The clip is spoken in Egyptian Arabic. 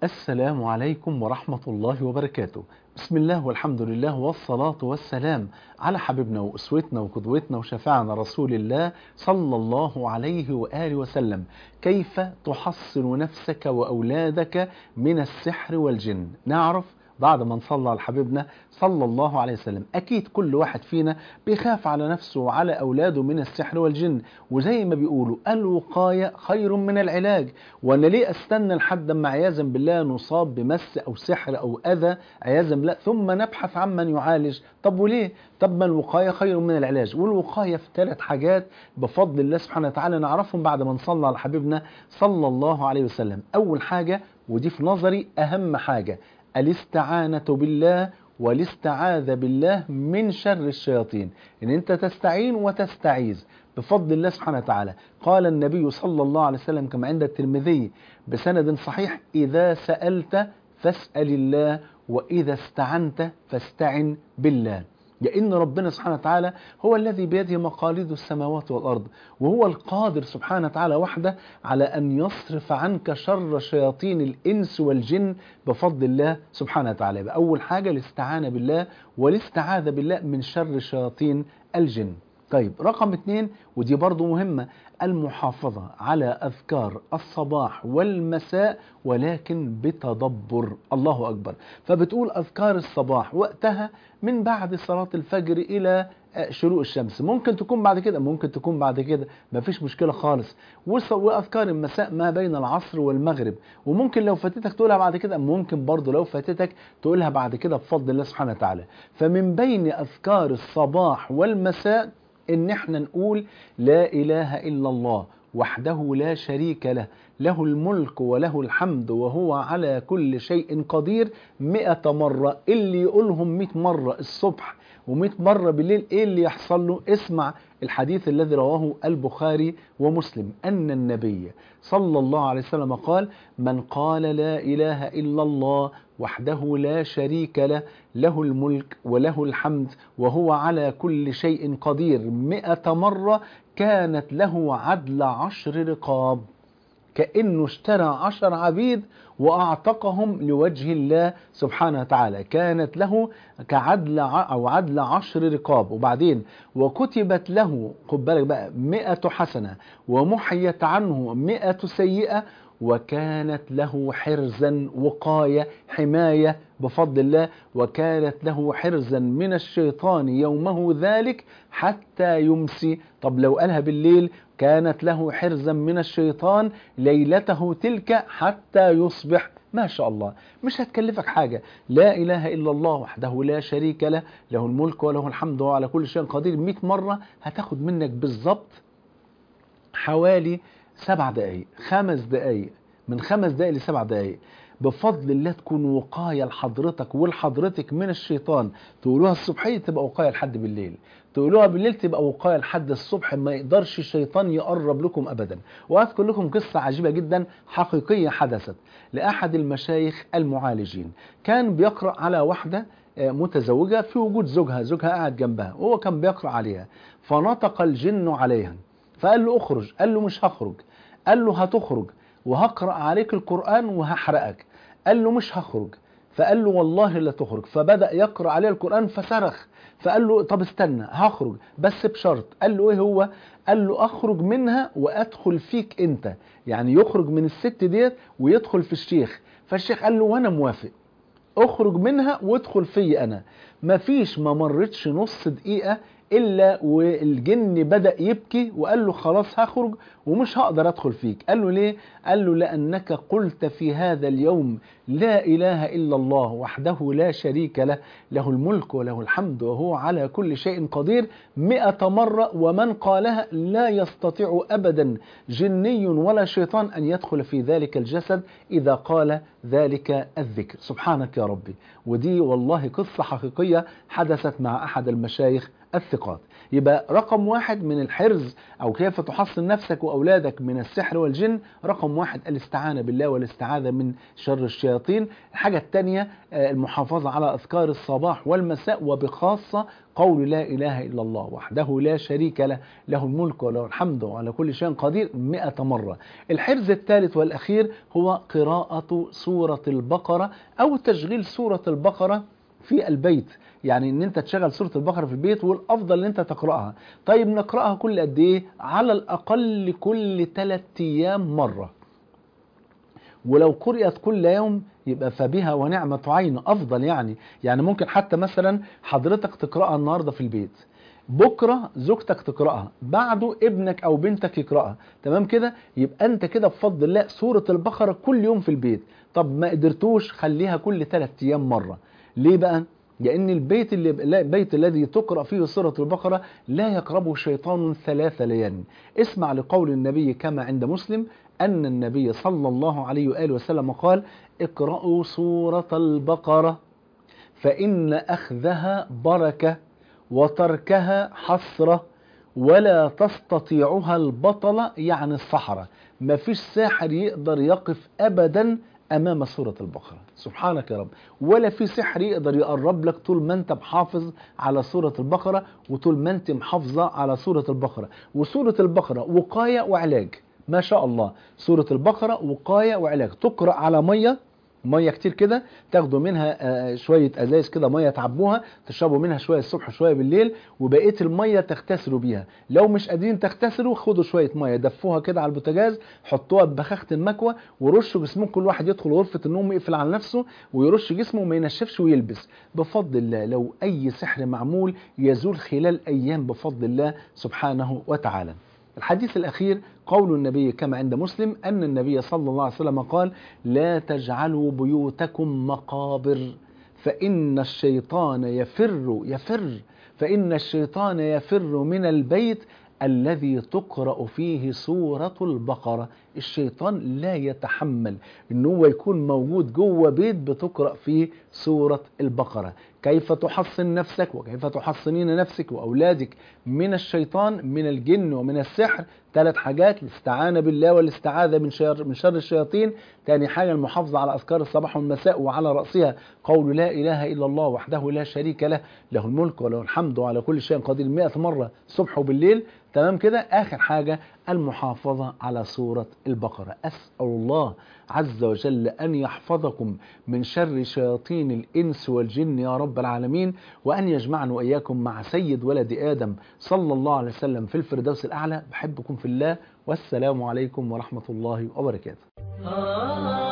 السلام عليكم ورحمة الله وبركاته بسم الله والحمد لله والصلاة والسلام على حبيبنا وأسوتنا وقدوتنا وشفاعنا رسول الله صلى الله عليه وآله وسلم كيف تحصن نفسك وأولادك من السحر والجن نعرف بعد ما نصلى على حبيبنا صلى الله عليه وسلم أكيد كل واحد فينا بيخاف على نفسه وعلى أولاده من السحر والجن وزي ما بيقولوا الوقاية خير من العلاج وأنا ليه أستنى لحد ما عياذا بالله نصاب بمس أو سحر أو أذى عياذا بالله ثم نبحث عن من يعالج طب وليه طب ما الوقاية خير من العلاج والوقاية في ثلاث حاجات بفضل الله سبحانه وتعالى نعرفهم بعد ما نصلى على حبيبنا صلى الله عليه وسلم أول حاجة ودي في نظري أهم حاجة الاستعانة بالله والاستعاذة بالله من شر الشياطين ان انت تستعين وتستعيذ بفضل الله سبحانه وتعالى قال النبي صلى الله عليه وسلم كما عند الترمذي بسند صحيح إذا سألت فاسأل الله وإذا استعنت فاستعن بالله لأن ربنا سبحانه وتعالى هو الذي بيده مقاليد السماوات والأرض وهو القادر سبحانه وتعالى وحده على أن يصرف عنك شر شياطين الإنس والجن بفضل الله سبحانه وتعالى أول حاجة الاستعانة بالله والاستعاذة بالله من شر شياطين الجن طيب رقم اثنين ودي برضو مهمة المحافظة على أذكار الصباح والمساء ولكن بتدبر الله أكبر فبتقول أذكار الصباح وقتها من بعد صلاة الفجر إلى شروق الشمس ممكن تكون بعد كده ممكن تكون بعد كده مفيش مشكلة خالص وأذكار المساء ما بين العصر والمغرب وممكن لو فاتتك تقولها بعد كده ممكن برضو لو فاتتك تقولها بعد كده بفضل الله سبحانه وتعالى فمن بين أذكار الصباح والمساء ان احنا نقول لا اله الا الله وحده لا شريك له له الملك وله الحمد وهو على كل شيء قدير مئة مرة اللي يقولهم مئة مرة الصبح ومئة مرة بالليل ايه اللي يحصل له اسمع الحديث الذي رواه البخاري ومسلم أن النبي صلى الله عليه وسلم قال من قال لا إله إلا الله وحده لا شريك له له الملك وله الحمد وهو على كل شيء قدير مئة مرة كانت له عدل عشر رقاب كأنه اشترى عشر عبيد وأعتقهم لوجه الله سبحانه وتعالى كانت له كعدل أو عدل عشر رقاب وبعدين وكتبت له خد بالك بقى مئة حسنة ومحيت عنه مئة سيئة وكانت له حرزا وقاية حماية بفضل الله وكانت له حرزا من الشيطان يومه ذلك حتى يمسي طب لو قالها بالليل كانت له حرزا من الشيطان ليلته تلك حتى يصبح ما شاء الله مش هتكلفك حاجة لا إله إلا الله وحده لا شريك له له الملك وله الحمد وعلى كل شيء قدير 100 مرة هتاخد منك بالظبط حوالي سبع دقايق خمس دقايق من خمس دقايق لسبع دقايق بفضل الله تكون وقاية لحضرتك ولحضرتك من الشيطان تقولوها الصبحية تبقى وقاية لحد بالليل تقولوها بالليل تبقى وقاية لحد الصبح ما يقدرش الشيطان يقرب لكم أبدا وأذكر لكم قصة عجيبة جدا حقيقية حدثت لأحد المشايخ المعالجين كان بيقرأ على واحدة متزوجة في وجود زوجها زوجها قاعد جنبها وهو كان بيقرأ عليها فنطق الجن عليها فقال له اخرج قال له مش هخرج قال له هتخرج وهقرأ عليك القرآن وهحرقك قال له مش هخرج فقال له والله لا تخرج فبدأ يقرأ عليه القرآن فصرخ فقال له طب استنى هخرج بس بشرط قال له ايه هو قال له اخرج منها وادخل فيك انت يعني يخرج من الست ديت ويدخل في الشيخ فالشيخ قال له وانا موافق اخرج منها وادخل في انا مفيش ما مرتش نص دقيقة إلا والجن بدأ يبكي وقال له خلاص هخرج ومش هقدر أدخل فيك قال له ليه؟ قال له لأنك قلت في هذا اليوم لا إله إلا الله وحده لا شريك له له الملك وله الحمد وهو على كل شيء قدير مئة مرة ومن قالها لا يستطيع أبدا جني ولا شيطان أن يدخل في ذلك الجسد إذا قال ذلك الذكر سبحانك يا ربي ودي والله قصة حقيقية حدثت مع أحد المشايخ الثقات يبقى رقم واحد من الحرز أو كيف تحصن نفسك وأولادك من السحر والجن رقم واحد الاستعانة بالله والاستعاذة من شر الشياطين الشياطين الحاجة الثانية المحافظة على أذكار الصباح والمساء وبخاصة قول لا إله إلا الله وحده لا شريك له له الملك وله الحمد وعلى كل شيء قدير مئة مرة الحرز الثالث والأخير هو قراءة سورة البقرة أو تشغيل سورة البقرة في البيت يعني ان انت تشغل سوره البقره في البيت والافضل ان انت تقراها طيب نقراها كل قد ايه على الاقل كل 3 ايام مره ولو قرأت كل يوم يبقى فبها ونعمة عين أفضل يعني يعني ممكن حتى مثلا حضرتك تقرأها النهاردة في البيت بكرة زوجتك تقرأها بعده ابنك أو بنتك يقرأها تمام كده يبقى أنت كده بفضل الله سورة البقرة كل يوم في البيت طب ما قدرتوش خليها كل ثلاث أيام مرة ليه بقى؟ لأن البيت اللي البيت الذي تقرأ فيه سورة البقرة لا يقربه شيطان ثلاث ليال اسمع لقول النبي كما عند مسلم أن النبي صلى الله عليه وآله وسلم قال اقرأوا سورة البقرة فإن أخذها بركة وتركها حسرة ولا تستطيعها البطلة يعني الصحراء مفيش ساحر يقدر يقف أبدا امام سوره البقره سبحانك يا رب ولا في سحر يقدر يقرب لك طول ما انت محافظ على سوره البقره وطول ما انت محافظه على سوره البقره وسوره البقره وقايه وعلاج ما شاء الله سوره البقره وقايه وعلاج تقرا على ميه ميه كتير كده تاخدوا منها شويه ازايز كده ميه تعبوها تشربوا منها شويه الصبح وشويه بالليل وبقيه الميه تغتسلوا بيها لو مش قادرين تغتسلوا خدوا شويه ميه دفوها كده على البوتاجاز حطوها ببخاخه المكوى ورشوا جسمكم كل واحد يدخل غرفه النوم يقفل على نفسه ويرش جسمه وما ينشفش ويلبس بفضل الله لو اي سحر معمول يزول خلال ايام بفضل الله سبحانه وتعالى الحديث الأخير قول النبي كما عند مسلم أن النبي صلى الله عليه وسلم قال لا تجعلوا بيوتكم مقابر فإن الشيطان يفر يفر فإن الشيطان يفر من البيت الذي تقرأ فيه سورة البقرة الشيطان لا يتحمل ان هو يكون موجود جوه بيت بتقرأ فيه سورة البقرة كيف تحصن نفسك وكيف تحصنين نفسك وأولادك من الشيطان من الجن ومن السحر ثلاث حاجات الاستعانة بالله والاستعاذة من شر, من شر الشياطين ثاني حاجة المحافظة على أذكار الصباح والمساء وعلى رأسها قول لا إله إلا الله وحده لا شريك له له الملك وله الحمد وعلى كل شيء قدير 100 مرة الصبح وبالليل تمام كده آخر حاجة المحافظة على سورة البقرة أسأل الله عز وجل أن يحفظكم من شر شياطين الإنس والجن يا رب العالمين وأن يجمعنا وإياكم مع سيد ولد آدم صلى الله عليه وسلم في الفردوس الأعلى بحبكم في الله والسلام عليكم ورحمة الله وبركاته